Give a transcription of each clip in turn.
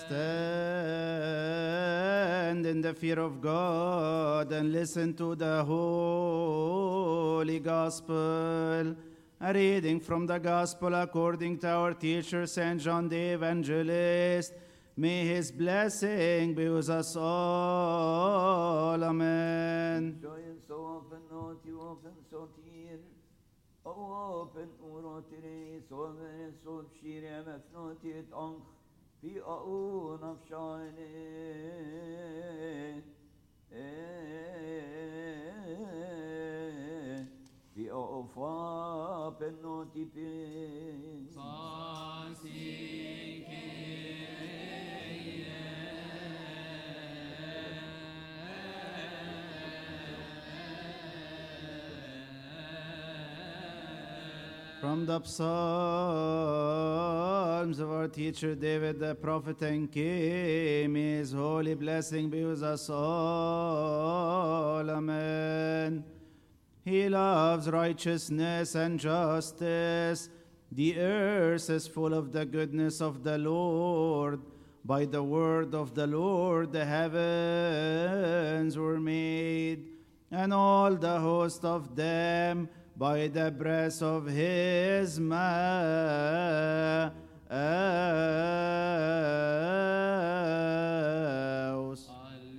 Stand in the fear of God and listen to the Holy Gospel. A reading from the Gospel according to our teacher, St. John the Evangelist. May his blessing be with us all. Amen. Joyen så åpen og til åpen så tier. Og åpen ord og til det så være så skir jeg med fra til et ank. Vi er on av sjane. Vi er of åpen og til pris. From the Psalms of our teacher David the prophet and King, may his holy blessing be with us all. Amen. He loves righteousness and justice. The earth is full of the goodness of the Lord. By the word of the Lord, the heavens were made, and all the host of them by the breath of his mouth.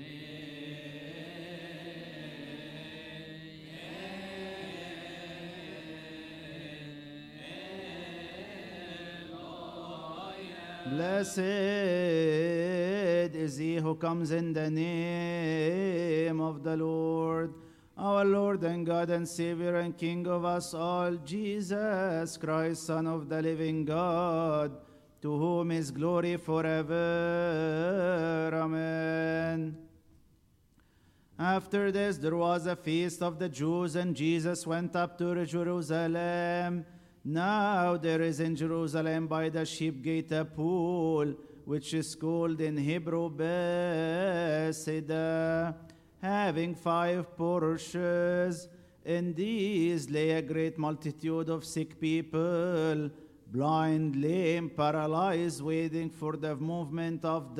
Blessed is he who comes in the name of the Lord, our Lord and God and Savior and King of us all, Jesus Christ, Son of the living God, to whom is glory forever. Amen. After this, there was a feast of the Jews, and Jesus went up to Jerusalem. Now there is in Jerusalem by the sheep gate a pool, which is called in Hebrew Bethesda, having five porches. In these lay a great multitude of sick people, blind, lame, paralyzed, waiting for the movement of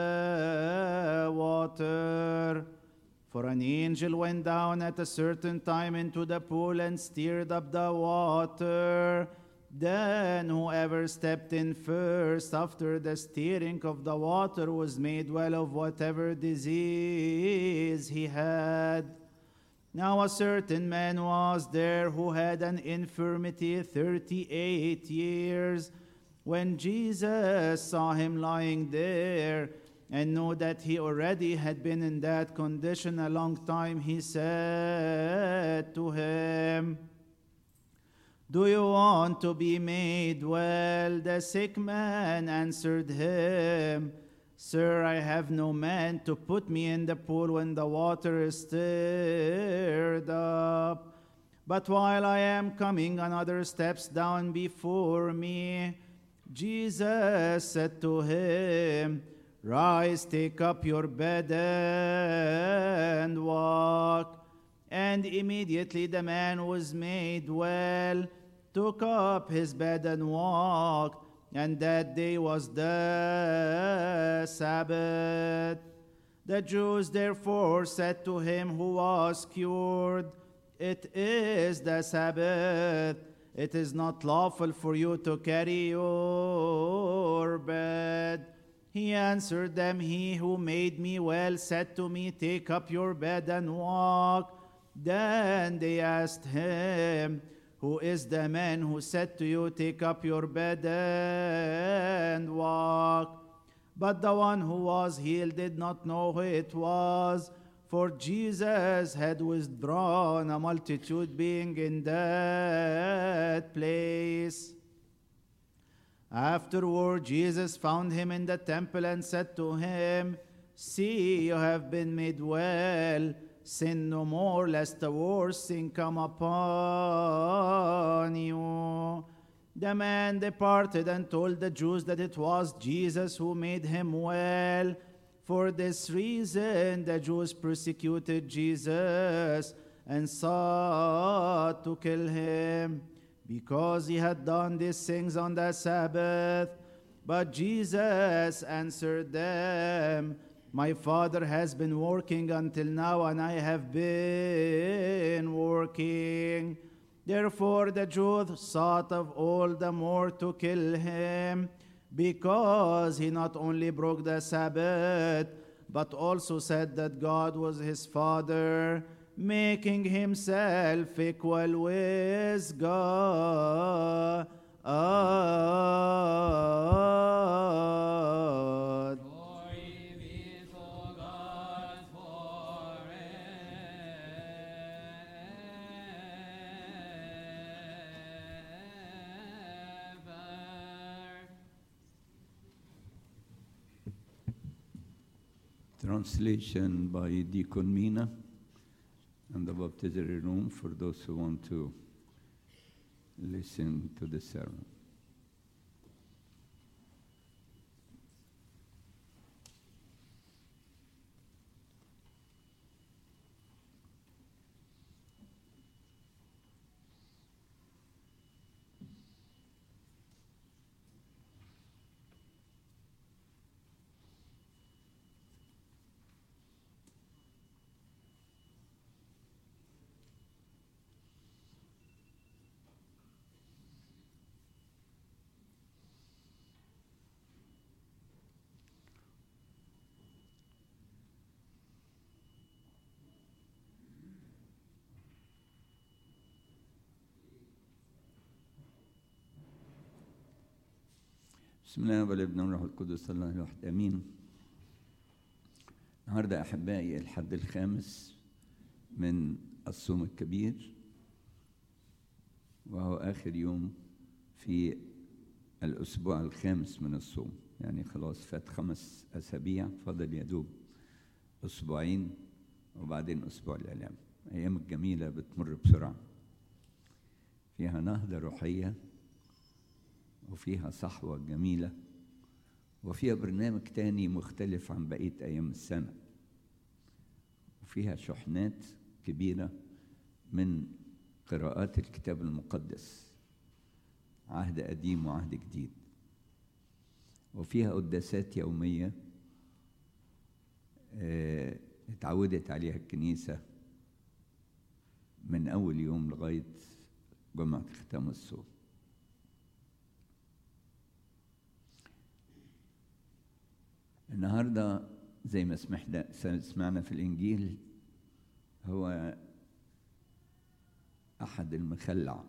the water. For an angel went down at a certain time into the pool and stirred up the water. Then whoever stepped in first after the stirring of the water was made well of whatever disease he had. Now a certain man was there who had an infirmity thirty eight years. When Jesus saw him lying there, and knew that he already had been in that condition a long time, he said to him, Do you want to be made well? The sick man answered him, Sir, I have no man to put me in the pool when the water is stirred up. But while I am coming, another steps down before me. Jesus said to him, Rise, take up your bed and walk. And immediately the man was made well, took up his bed and walked. And that day was the Sabbath. The Jews therefore said to him who was cured, It is the Sabbath. It is not lawful for you to carry your bed. He answered them, He who made me well said to me, Take up your bed and walk. Then they asked him, Who is the man who said to you, Take up your bed and walk? But the one who was healed did not know who it was, for Jesus had withdrawn a multitude being in that place. Afterward, Jesus found him in the temple and said to him, See, you have been made well. Sin no more, lest the worst thing come upon you. The man departed and told the Jews that it was Jesus who made him well. For this reason, the Jews persecuted Jesus and sought to kill him because he had done these things on the Sabbath. But Jesus answered them, My Father has been working until now, and I have been working. Therefore, the Jews sought of all the more to kill him, because he not only broke the Sabbath, but also said that God was his Father, making himself equal with God. Glory be to God forever. Translation by Deacon Mina and the baptistry room for those who want to listen to the sermon. بسم الله والابن والروح القدس الله الواحد امين النهارده احبائي الحد الخامس من الصوم الكبير وهو اخر يوم في الاسبوع الخامس من الصوم يعني خلاص فات خمس اسابيع فاضل يا دوب اسبوعين وبعدين اسبوع الالام ايام الجميله بتمر بسرعه فيها نهضه روحيه وفيها صحوة جميلة وفيها برنامج تاني مختلف عن بقية أيام السنة وفيها شحنات كبيرة من قراءات الكتاب المقدس عهد قديم وعهد جديد وفيها قداسات يومية آه، اتعودت عليها الكنيسة من أول يوم لغاية جمعة ختام الصوم النهارده زي ما سمحنا سمعنا في الانجيل هو احد المخلع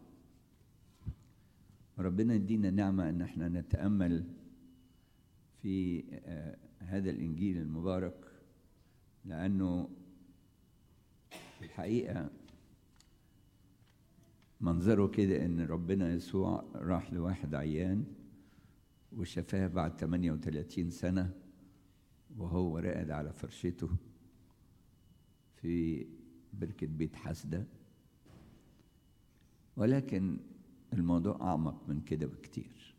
ربنا يدينا نعمه ان احنا نتامل في آه، هذا الانجيل المبارك لانه الحقيقه منظره كده ان ربنا يسوع راح لواحد عيان وشفاه بعد 38 سنه وهو راقد على فرشته في بركة بيت حسدة ولكن الموضوع أعمق من كده بكتير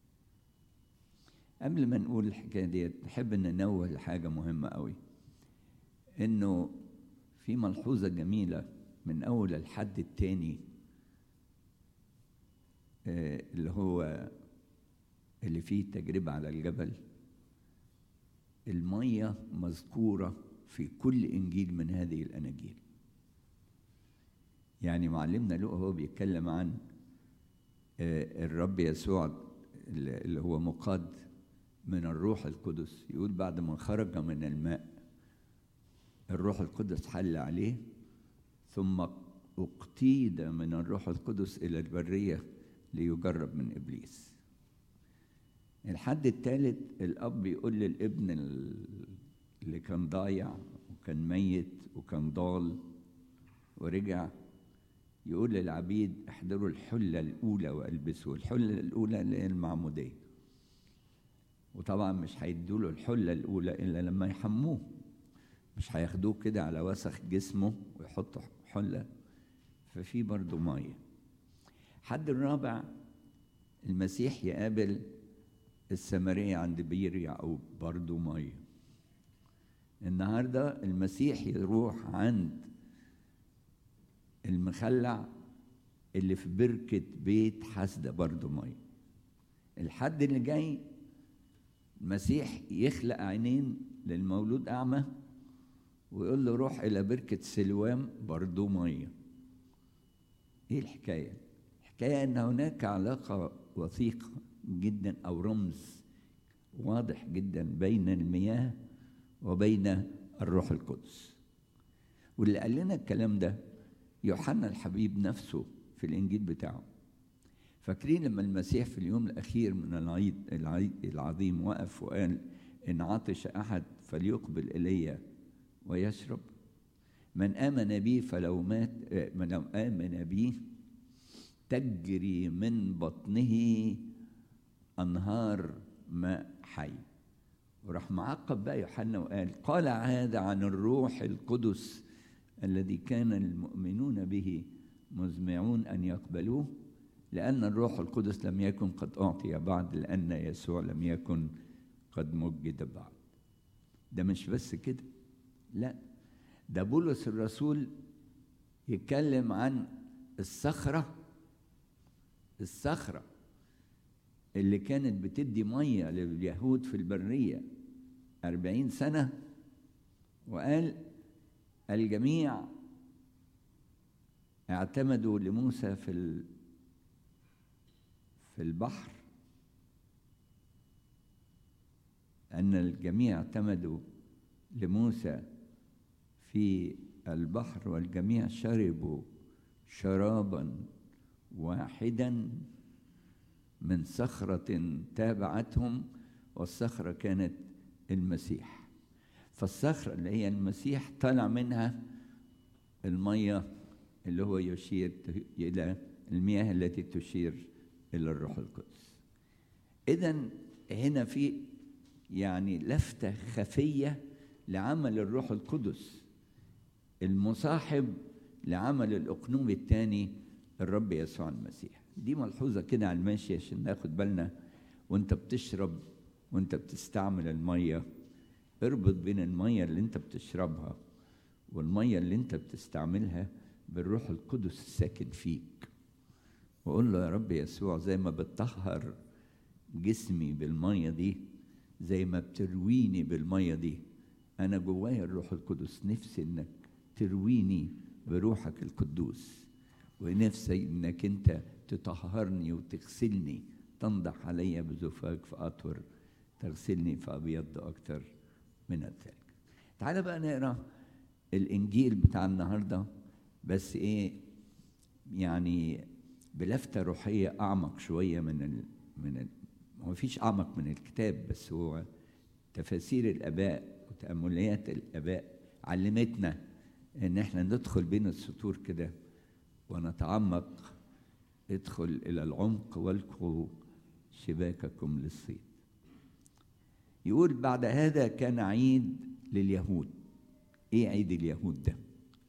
قبل ما نقول الحكاية دي نحب إن ننوه لحاجة مهمة قوي إنه في ملحوظة جميلة من أول الحد التاني آه، اللي هو اللي فيه تجربة على الجبل المية مذكورة في كل إنجيل من هذه الأناجيل يعني معلمنا لقى هو بيتكلم عن آه، الرب يسوع اللي هو مقاد من الروح القدس يقول بعد ما خرج من الماء الروح القدس حل عليه ثم اقتيد من الروح القدس إلى البرية ليجرب من إبليس الحد الثالث الأب يقول للابن اللي كان ضايع وكان ميت وكان ضال ورجع يقول للعبيد احضروا الحلة الأولى والبسوا الحلة الأولى اللي هي المعمودية وطبعا مش هيدوا له الحلة الأولى إلا لما يحموه مش هياخدوه كده على وسخ جسمه ويحطوا حلة ففي برضه مية حد الرابع المسيح يقابل السامرية عند بير يعقوب برضه مية النهاردة المسيح يروح عند المخلع اللي في بركة بيت حسدة برضه مية الحد اللي جاي المسيح يخلق عينين للمولود أعمى ويقول له روح إلى بركة سلوام برضو مية إيه الحكاية؟ الحكاية أن هناك علاقة وثيقة جدا أو رمز واضح جدا بين المياه وبين الروح القدس واللي قال لنا الكلام ده يوحنا الحبيب نفسه في الإنجيل بتاعه فاكرين لما المسيح في اليوم الأخير من العيد, العيد العظيم وقف وقال إن عطش أحد فليقبل إلي ويشرب من آمن بي فلو مات من لو آمن بي تجري من بطنه أنهار ماء حي وراح معقب بقى يوحنا وقال قال هذا عن الروح القدس الذي كان المؤمنون به مزمعون أن يقبلوه لأن الروح القدس لم يكن قد أعطي بعد لأن يسوع لم يكن قد مجد بعد ده مش بس كده لا ده بولس الرسول يتكلم عن الصخرة الصخرة اللي كانت بتدي مية لليهود في البرية أربعين سنة وقال الجميع اعتمدوا لموسى في في البحر أن الجميع اعتمدوا لموسى في البحر والجميع شربوا شرابا واحدا من صخرة تابعتهم والصخرة كانت المسيح فالصخرة اللي هي المسيح طلع منها المية اللي هو يشير إلى المياه التي تشير إلى الروح القدس إذا هنا في يعني لفتة خفية لعمل الروح القدس المصاحب لعمل الأقنوم الثاني الرب يسوع المسيح دي ملحوظة كده على الماشي عشان ناخد بالنا وانت بتشرب وانت بتستعمل المية اربط بين المية اللي انت بتشربها والمية اللي انت بتستعملها بالروح القدس الساكن فيك وقول له يا رب يسوع زي ما بتطهر جسمي بالمية دي زي ما بترويني بالمية دي أنا جوايا الروح القدس نفسي إنك ترويني بروحك القدوس ونفسي إنك أنت تطهرني وتغسلني تنضح علي بزفاك فأطهر تغسلني فأبيض أكتر من الثلج تعال بقى نقرأ الإنجيل بتاع النهاردة بس إيه يعني بلفتة روحية أعمق شوية من ال من ال هو فيش أعمق من الكتاب بس هو تفاسير الآباء وتأمليات الآباء علمتنا إن إحنا ندخل بين السطور كده ونتعمق ادخل إلى العمق والقوا شباككم للصيد يقول بعد هذا كان عيد لليهود ايه عيد اليهود ده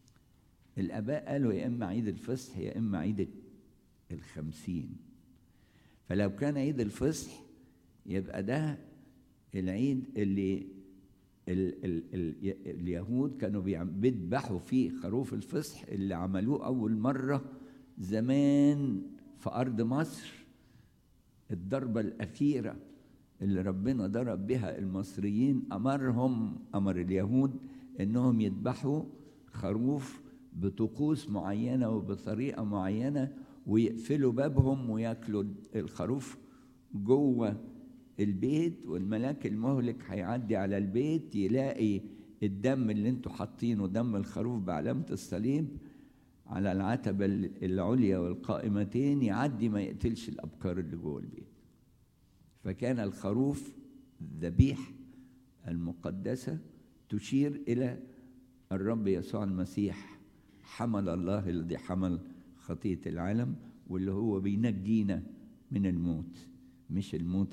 الاباء قالوا يا اما عيد الفصح يا اما عيد الخمسين فلو كان عيد الفصح يبقى ده العيد اللي ال ال ال اليهود كانوا بيذبحوا فيه خروف الفصح اللي عملوه اول مره زمان في ارض مصر الضربه الاخيره اللي ربنا ضرب بها المصريين امرهم امر اليهود انهم يذبحوا خروف بطقوس معينه وبطريقه معينه ويقفلوا بابهم وياكلوا الخروف جوه البيت والملاك المهلك هيعدي على البيت يلاقي الدم اللي انتوا حاطينه دم الخروف بعلامه الصليب على العتبه العليا والقائمتين يعدي ما يقتلش الابكار اللي جوه البيت فكان الخروف الذبيح المقدسة تشير إلى الرب يسوع المسيح حمل الله الذي حمل خطية العالم واللي هو بينجينا من الموت مش الموت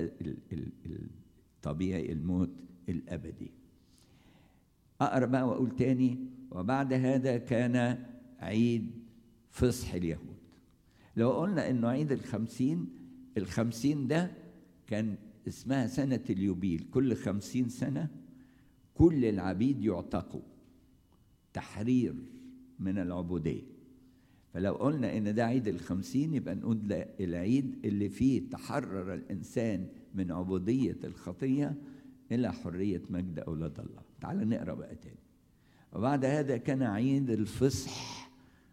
الطبيعي الموت الأبدي أقرأ بقى وأقول تاني وبعد هذا كان عيد فصح اليهود لو قلنا إنه عيد الخمسين الخمسين ده كان اسمها سنة اليوبيل كل خمسين سنة كل العبيد يعتقوا تحرير من العبودية فلو قلنا ان ده عيد الخمسين يبقى نقول ده العيد اللي فيه تحرر الانسان من عبوديه الخطيه الى حريه مجد اولاد الله تعال نقرا بقى تاني وبعد هذا كان عيد الفصح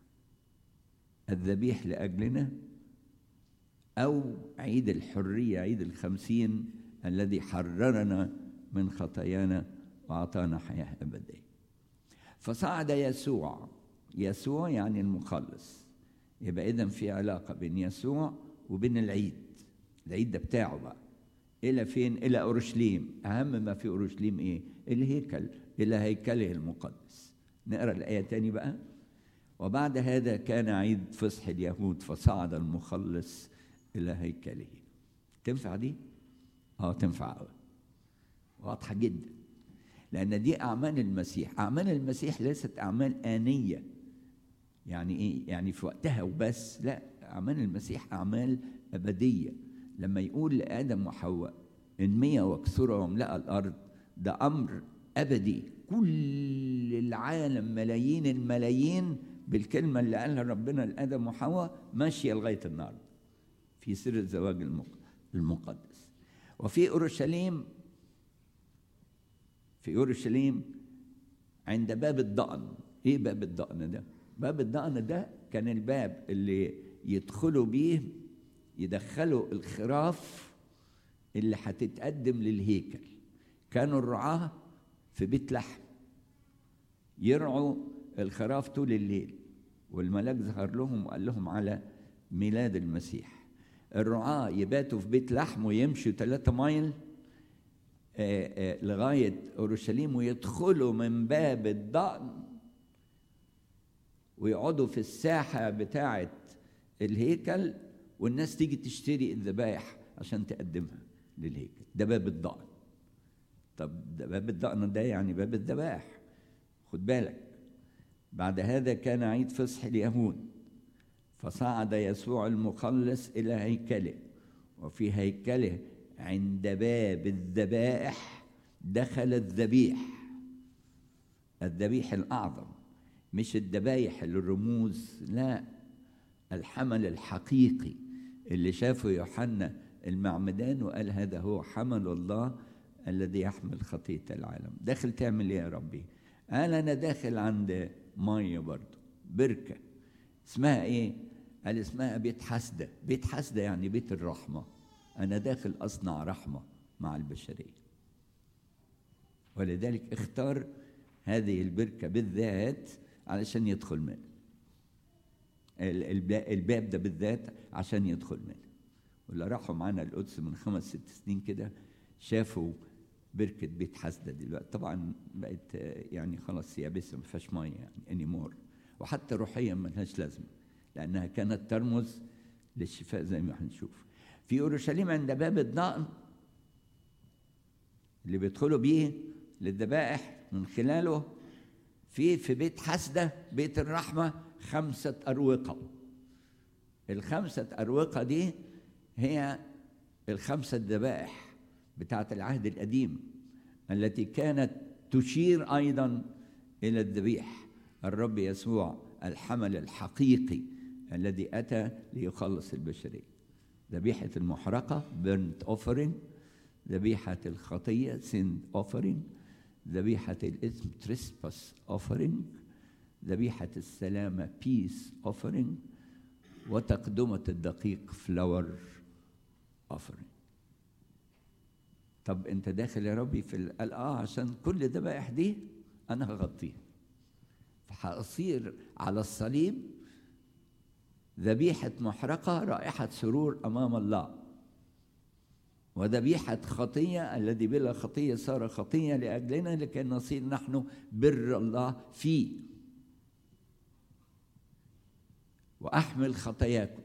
الذبيح لاجلنا او عيد الحريه عيد الخمسين الذي حررنا من خطايانا واعطانا حياه ابديه فصعد يسوع يسوع يعني المخلص يبقى اذا في علاقه بين يسوع وبين العيد العيد ده بتاعه بقى الى فين الى اورشليم اهم ما في اورشليم ايه الهيكل الى هيكله المقدس نقرا الايه تاني بقى وبعد هذا كان عيد فصح اليهود فصعد المخلص الى هيكله تنفع دي اه تنفع قوي واضحه جدا لان دي اعمال المسيح اعمال المسيح ليست اعمال انيه يعني ايه يعني في وقتها وبس لا اعمال المسيح اعمال ابديه لما يقول لادم وحواء انمية واكثروا واملأ الارض ده امر ابدي كل العالم ملايين الملايين بالكلمه اللي قالها ربنا لادم وحواء ماشيه لغايه النهارده في سر الزواج المقدس وفي اورشليم في اورشليم عند باب الضأن ايه باب الضأن ده باب الضأن ده كان الباب اللي يدخلوا بيه يدخلوا الخراف اللي هتتقدم للهيكل كانوا الرعاة في بيت لحم يرعوا الخراف طول الليل والملاك ظهر لهم وقال لهم على ميلاد المسيح الرعاة يباتوا في بيت لحم ويمشوا ثلاثة مايل آآ آآ لغاية أورشليم ويدخلوا من باب الضأن ويقعدوا في الساحة بتاعة الهيكل والناس تيجي تشتري الذبائح عشان تقدمها للهيكل ده باب الضأن طب ده باب الضأن ده يعني باب الذبائح خد بالك بعد هذا كان عيد فصح اليهود فصعد يسوع المخلص إلى هيكله وفي هيكله عند باب الذبائح دخل الذبيح الذبيح الأعظم مش الذبايح الرموز لا الحمل الحقيقي اللي شافه يوحنا المعمدان وقال هذا هو حمل الله الذي يحمل خطية العالم داخل تعمل ايه يا ربي قال انا داخل عند مية برضو بركة اسمها ايه قال اسمها بيت حسدة بيت حسدة يعني بيت الرحمة انا داخل اصنع رحمة مع البشرية ولذلك اختار هذه البركة بالذات علشان يدخل منها الباب ده بالذات عشان يدخل منها واللي راحوا معانا القدس من خمس ست سنين كده شافوا بركة بيت حسدة دلوقتي طبعا بقت يعني خلاص يابسة ما فيهاش مية يعني انيمور وحتى روحيا ما لهاش لازمة لأنها كانت ترمز للشفاء زي ما هنشوف في أورشليم عند باب الضأن اللي بيدخلوا بيه للذبائح من خلاله في في بيت حسدة بيت الرحمة خمسة أروقة الخمسة أروقة دي هي الخمسة ذبائح بتاعة العهد القديم التي كانت تشير أيضا إلى الذبيح الرب يسوع الحمل الحقيقي الذي أتى ليخلص البشرية ذبيحة المحرقة burnt offering ذبيحة الخطية sin offering ذبيحة الإثم trespass offering ذبيحة السلامة peace offering وتقدمة الدقيق flour offering طب انت داخل يا ربي في قال اه عشان كل الذبائح دي انا هغطيها فهصير على الصليب ذبيحة محرقة رائحة سرور أمام الله وذبيحة خطية الذي بلا خطية صار خطية لأجلنا لكي نصير نحن بر الله فيه وأحمل خطاياكم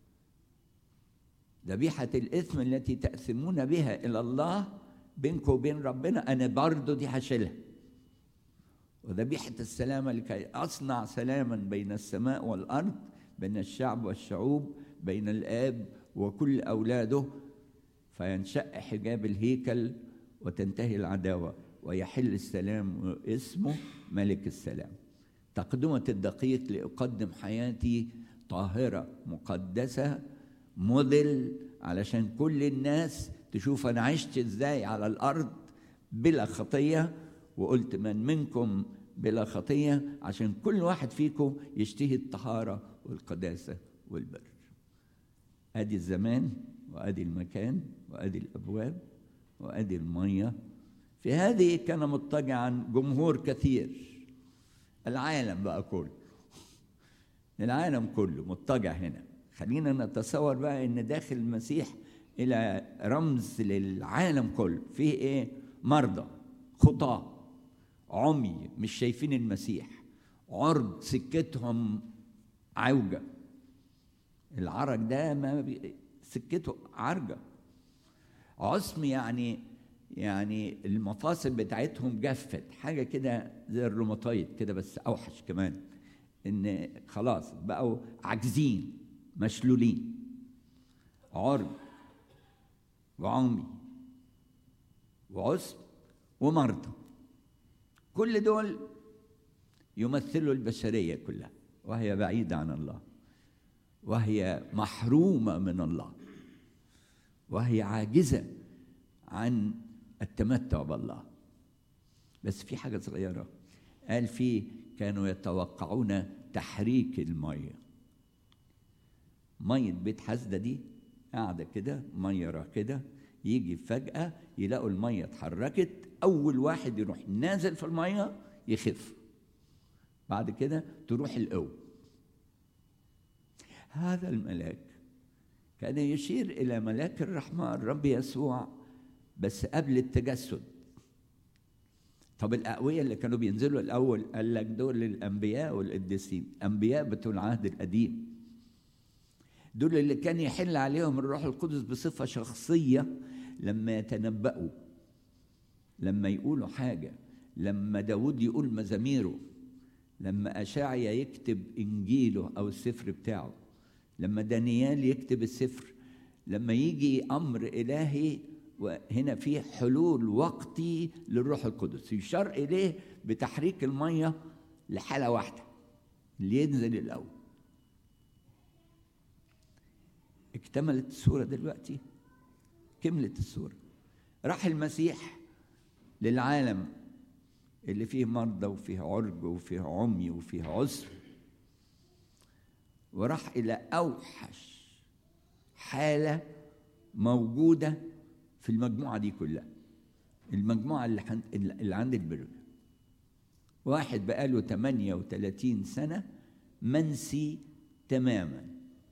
ذبيحة الإثم التي تأثمون بها إلى الله بينكم وبين ربنا أنا برضو دي هشيلها وذبيحة السلامة لكي أصنع سلاما بين السماء والأرض بين الشعب والشعوب بين الآب وكل أولاده فينشأ حجاب الهيكل وتنتهي العداوة ويحل السلام اسمه ملك السلام تقدمة الدقيق لأقدم حياتي طاهرة مقدسة موديل علشان كل الناس تشوف أنا عشت إزاي على الأرض بلا خطية وقلت من منكم بلا خطية عشان كل واحد فيكم يشتهي الطهارة والقداسة والبر ادي الزمان وادي المكان وادي الابواب وادي الميه في هذه كان مضطجعا جمهور كثير العالم بقى كله العالم كله مضطجع هنا خلينا نتصور بقى ان داخل المسيح الى رمز للعالم كله فيه ايه مرضى خطاه عمي مش شايفين المسيح عرض سكتهم عوجه العرج ده ما بي... سكته عرجة عصم يعني يعني المفاصل بتاعتهم جفت حاجة كده زي الروماتويد كده بس أوحش كمان إن خلاص بقوا عاجزين مشلولين عرج وعمي وعصم ومرضى كل دول يمثلوا البشرية كلها وهي بعيدة عن الله وهي محرومه من الله وهي عاجزه عن التمتع بالله بس في حاجه صغيره قال في كانوا يتوقعون تحريك الميه ميه بيت حسده دي قاعده كده ميه راكده يجي فجاه يلاقوا الميه اتحركت اول واحد يروح نازل في الميه يخف بعد كده تروح القوه هذا الملاك كان يشير الى ملاك الرحمه الرب يسوع بس قبل التجسد طب الاقوياء اللي كانوا بينزلوا الاول قال لك دول الانبياء والقديسين انبياء بتوع العهد القديم دول اللي كان يحل عليهم الروح القدس بصفه شخصيه لما يتنبأوا لما يقولوا حاجه لما داود يقول مزاميره لما أشعيا يكتب إنجيله أو السفر بتاعه لما دانيال يكتب السفر لما يجي امر الهي وهنا في حلول وقتي للروح القدس يشار اليه بتحريك الميه لحاله واحده اللي ينزل الاول اكتملت الصوره دلوقتي كملت الصوره راح المسيح للعالم اللي فيه مرضى وفيه عرج وفيه عمي وفيه عسر وراح إلى أوحش حالة موجودة في المجموعة دي كلها المجموعة اللي, حن... اللي عند البر واحد بقاله 38 سنة منسي تماما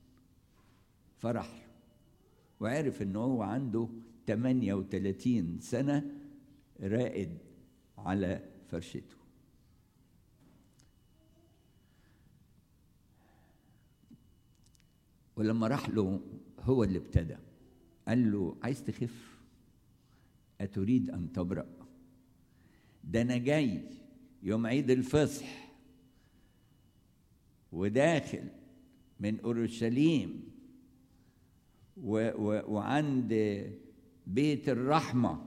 فرح وعرف ان هو عنده 38 سنة رائد على فرشته ولما راح له هو اللي ابتدى قال له عايز تخف أتريد أن تبرأ ده أنا جاي يوم عيد الفصح وداخل من أورشليم و و وعند بيت الرحمة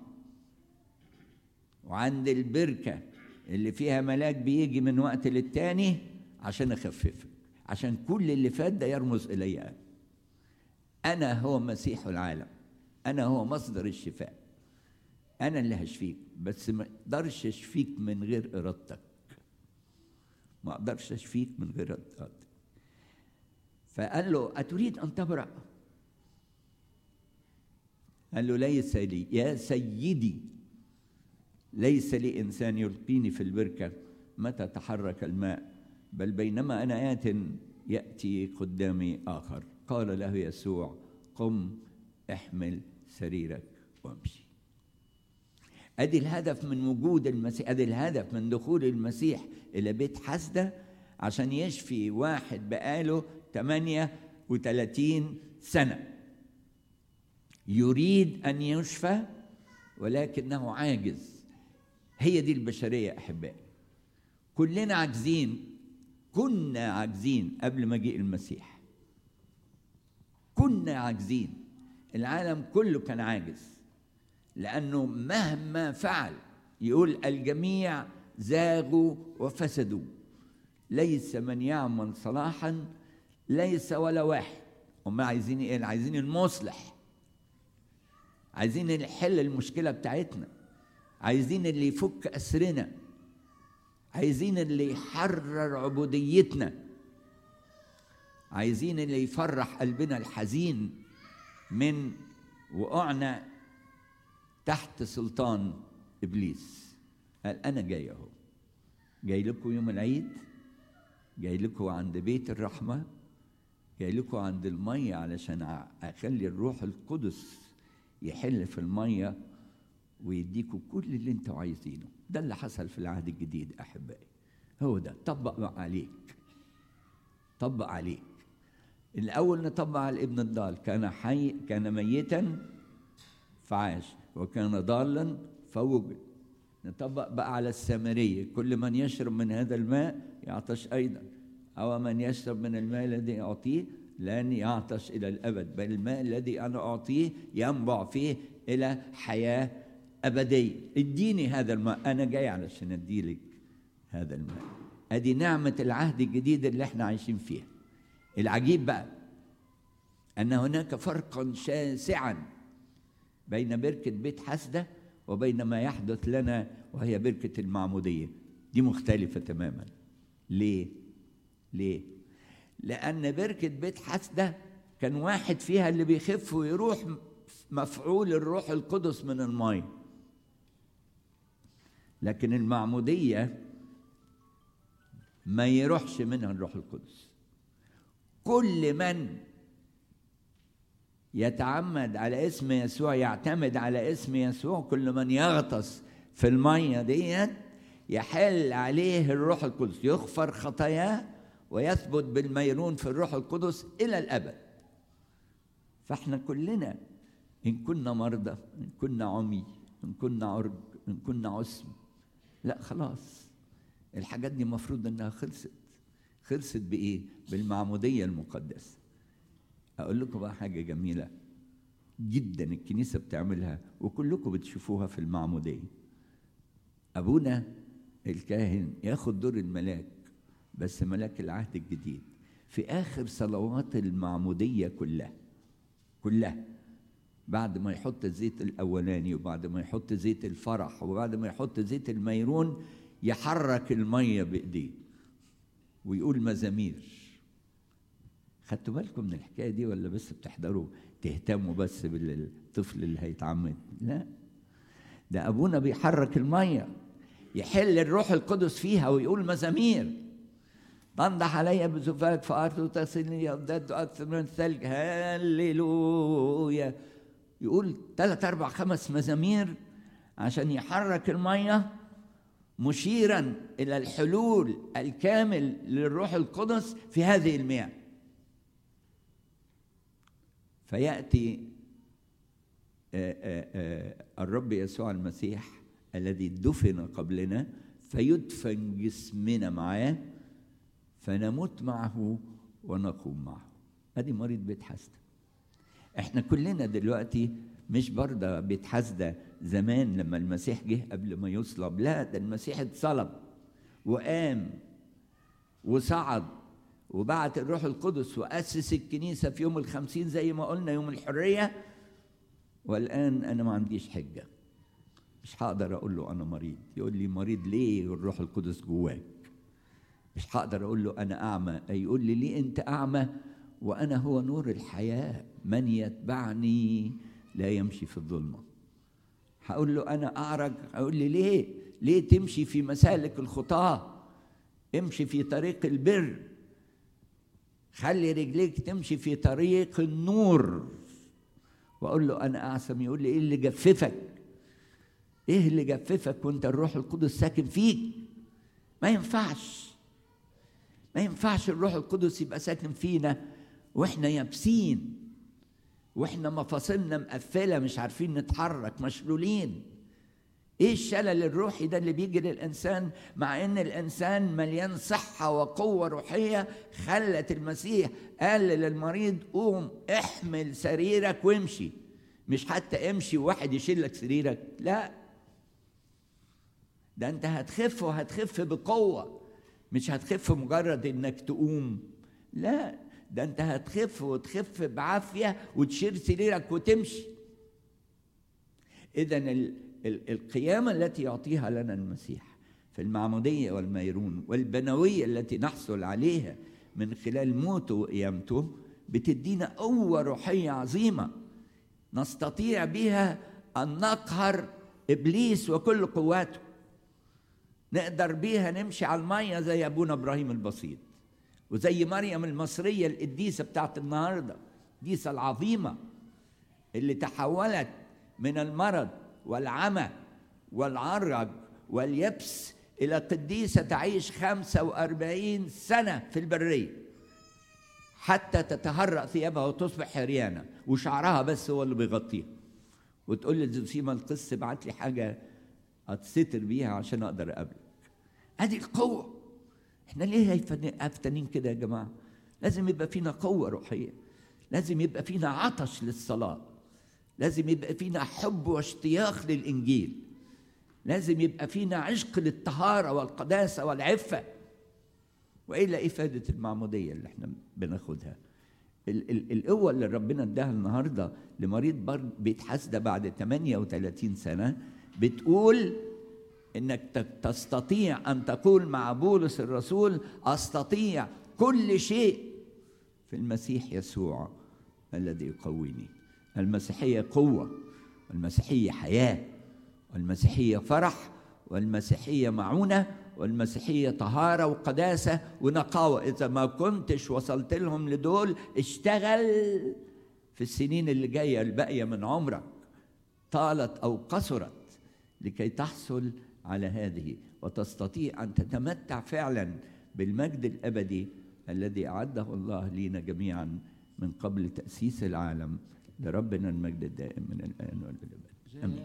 وعند البركة اللي فيها ملاك بيجي من وقت للتاني عشان أخففك عشان كل اللي فات ده يرمز إلي أنا أنا هو مسيح العالم أنا هو مصدر الشفاء أنا اللي هشفيك بس ما أقدرش أشفيك من غير إرادتك ما أقدرش أشفيك من غير إرادتك فقال له أتريد أن تبرأ قال له ليس لي يا سيدي ليس لي إنسان يلقيني في البركة متى تحرك الماء بل بينما أنا آت يأتي قدامي آخر قال له يسوع قم احمل سريرك وامشي ادي الهدف من وجود المسيح ادي الهدف من دخول المسيح الى بيت حسده عشان يشفي واحد بقاله 38 سنه يريد ان يشفى ولكنه عاجز هي دي البشريه احبائي كلنا عاجزين كنا عاجزين قبل مجيء المسيح كنا عاجزين العالم كله كان عاجز لانه مهما فعل يقول الجميع زاغوا وفسدوا ليس من يعمل صلاحا ليس ولا واحد هم عايزين ايه عايزين المصلح عايزين اللي يحل المشكله بتاعتنا عايزين اللي يفك اسرنا عايزين اللي يحرر عبوديتنا عايزين اللي يفرح قلبنا الحزين من وقعنا تحت سلطان ابليس قال انا جاي اهو جاي لكم يوم العيد جاي لكم عند بيت الرحمه جاي لكم عند الميه علشان اخلي الروح القدس يحل في الميه ويديكم كل اللي انتوا عايزينه ده اللي حصل في العهد الجديد احبائي هو ده طبق عليك طبق عليك الاول نطبق على الابن الضال كان حي كان ميتا فعاش وكان ضالا فوجد نطبق بقى على السامريه كل من يشرب من هذا الماء يعطش ايضا او من يشرب من الماء الذي اعطيه لن يعطش الى الابد بل الماء الذي انا اعطيه ينبع فيه الى حياه ابديه اديني هذا الماء انا جاي علشان اديلك هذا الماء ادي نعمه العهد الجديد اللي احنا عايشين فيها العجيب بقى ان هناك فرقا شاسعا بين بركه بيت حسده وبين ما يحدث لنا وهي بركه المعموديه دي مختلفه تماما ليه ليه لان بركه بيت حسده كان واحد فيها اللي بيخف ويروح مفعول الروح القدس من الماء لكن المعموديه ما يروحش منها الروح القدس كل من يتعمد على اسم يسوع يعتمد على اسم يسوع كل من يغطس في الميه ديت يحل عليه الروح القدس يغفر خطاياه ويثبت بالميرون في الروح القدس الى الابد فاحنا كلنا ان كنا مرضى ان كنا عمي ان كنا عرج ان كنا عسم لا خلاص الحاجات دي المفروض انها خلصت خلصت بايه بالمعموديه المقدسه اقول لكم بقى حاجه جميله جدا الكنيسه بتعملها وكلكم بتشوفوها في المعموديه ابونا الكاهن ياخد دور الملاك بس ملاك العهد الجديد في اخر صلوات المعموديه كلها كلها بعد ما يحط الزيت الاولاني وبعد ما يحط زيت الفرح وبعد ما يحط زيت الميرون يحرك الميه بايديه ويقول مزامير خدتوا بالكم من الحكايه دي ولا بس بتحضروا تهتموا بس بالطفل اللي هيتعمد لا ده ابونا بيحرك الميه يحل الروح القدس فيها ويقول مزامير تنضح علي بزفاك فأرض وتصلني يضد أكثر من الثلج هللويا يقول ثلاث أربع خمس مزامير عشان يحرك المية مشيرا إلى الحلول الكامل للروح القدس في هذه المياه فيأتي الرب يسوع المسيح الذي دفن قبلنا فيدفن جسمنا معاه فنموت معه ونقوم معه ادي مريض بيت حسده احنا كلنا دلوقتي مش برضه بيت حسده زمان لما المسيح جه قبل ما يصلب لا ده المسيح اتصلب وقام وصعد وبعت الروح القدس وأسس الكنيسة في يوم الخمسين زي ما قلنا يوم الحرية والآن أنا ما عنديش حجة مش هقدر أقول له أنا مريض يقول لي مريض ليه والروح القدس جواك مش هقدر أقول له أنا أعمى يقول لي ليه أنت أعمى وأنا هو نور الحياة من يتبعني لا يمشي في الظلمة هقول له أنا أعرج هيقول لي ليه ليه تمشي في مسالك الخطاة امشي في طريق البر خلي رجليك تمشي في طريق النور واقول له انا اعصم يقول لي ايه اللي جففك ايه اللي جففك وانت الروح القدس ساكن فيك ما ينفعش ما ينفعش الروح القدس يبقى ساكن فينا واحنا يابسين واحنا مفاصلنا مقفله مش عارفين نتحرك مشلولين ايه الشلل الروحي ده اللي بيجي للانسان مع ان الانسان مليان صحه وقوه روحيه خلت المسيح قال للمريض قوم احمل سريرك وامشي مش حتى امشي وواحد يشيل لك سريرك لا ده انت هتخف وهتخف بقوه مش هتخف مجرد انك تقوم لا ده انت هتخف وتخف بعافيه وتشيل سريرك وتمشي اذا ال- ال- القيامه التي يعطيها لنا المسيح في المعموديه والميرون والبنويه التي نحصل عليها من خلال موته وقيامته بتدينا قوه روحيه عظيمه نستطيع بها ان نقهر ابليس وكل قواته نقدر بيها نمشي على الميه زي ابونا ابراهيم البسيط وزي مريم المصريه القديسه بتاعت النهارده القديسه العظيمه اللي تحولت من المرض والعمى والعرج واليبس إلى قديسة تعيش خمسة وأربعين سنة في البرية حتى تتهرأ ثيابها وتصبح حريانة وشعرها بس هو اللي بيغطيها وتقول لزوسيما القس ابعت لي حاجة أتستر بيها عشان أقدر أقابلك هذه القوة احنا ليه هيفن- هفتنين كده يا جماعة لازم يبقى فينا قوة روحية لازم يبقى فينا عطش للصلاة لازم يبقى فينا حب واشتياق للإنجيل لازم يبقى فينا عشق للطهارة والقداسة والعفة وإلا إيه فائدة المعمودية اللي احنا بناخدها ال- ال- القوة اللي ربنا اداها النهاردة لمريض بر- بيت حسدة بعد 38 سنة بتقول انك ت- تستطيع ان تقول مع بولس الرسول استطيع كل شيء في المسيح يسوع الذي يقويني المسيحيه قوه والمسيحيه حياه والمسيحيه فرح والمسيحيه معونه والمسيحيه طهاره وقداسه ونقاوه اذا ما كنتش وصلت لهم لدول اشتغل في السنين اللي جايه الباقيه من عمرك طالت او قصرت لكي تحصل على هذه وتستطيع ان تتمتع فعلا بالمجد الابدي الذي اعده الله لينا جميعا من قبل تاسيس العالم لربنا المجد الدائم من الان والابد امين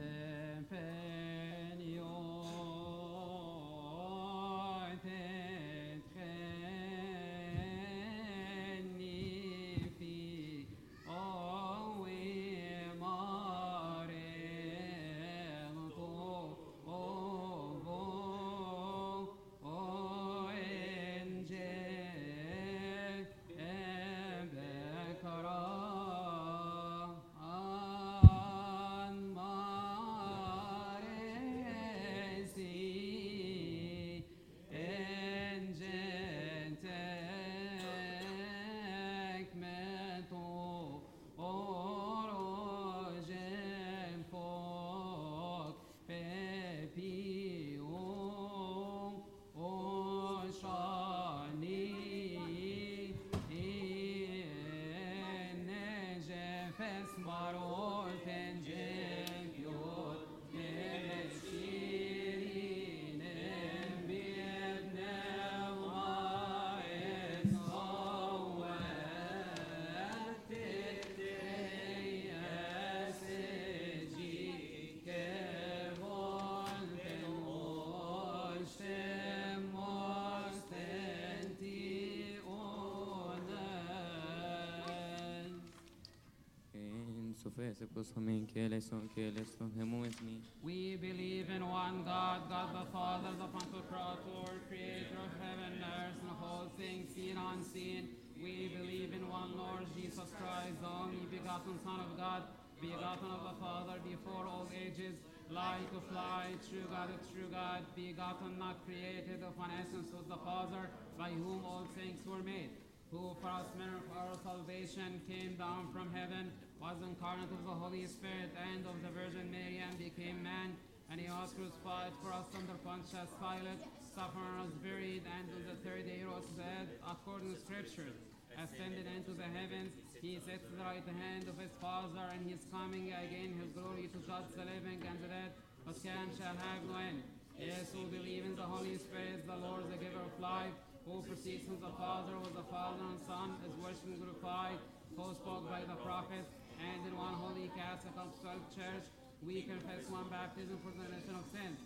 En su fe se puso min que le son que le son hemo with me. We believe in one God, God the Father, the Pantocrator, creator of heaven and earth and all things seen and unseen. We believe in one Lord Jesus Christ, the only begotten Son of God, begotten of the Father before all ages, light of light, true God of true God, begotten, not created, of one essence with the Father, by whom all things were made who for us men of our salvation came down from heaven, was incarnate of the Holy Spirit and of the Virgin Mary, and became man, and he was crucified for us under Pontius Pilate, suffered and was buried, and on the third day rose dead, according to Scriptures, ascended into the heavens, he sits at the right hand of his Father, and he is coming again his glory to judge the living and the dead, but can shall have no end. Yes, who believe in the Holy Spirit, the Lord, the giver of life, who proceeds from the Father, with the Father and Son, is worshipped and glorified, who spoke by the prophets, and in one holy Catholic Apostolic Church, we confess one baptism for the remission of sins.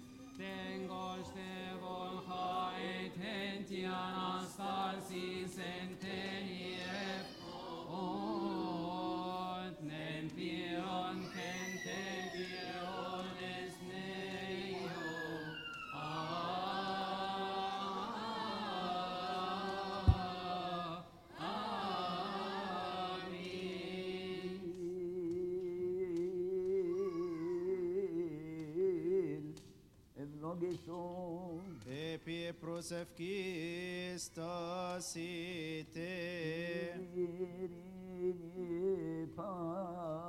Tengo stevon haet henti anastasis entenire und nem piron kentepiron es neo. Ah, ah, son. Epi prosefkistasite. Irini pa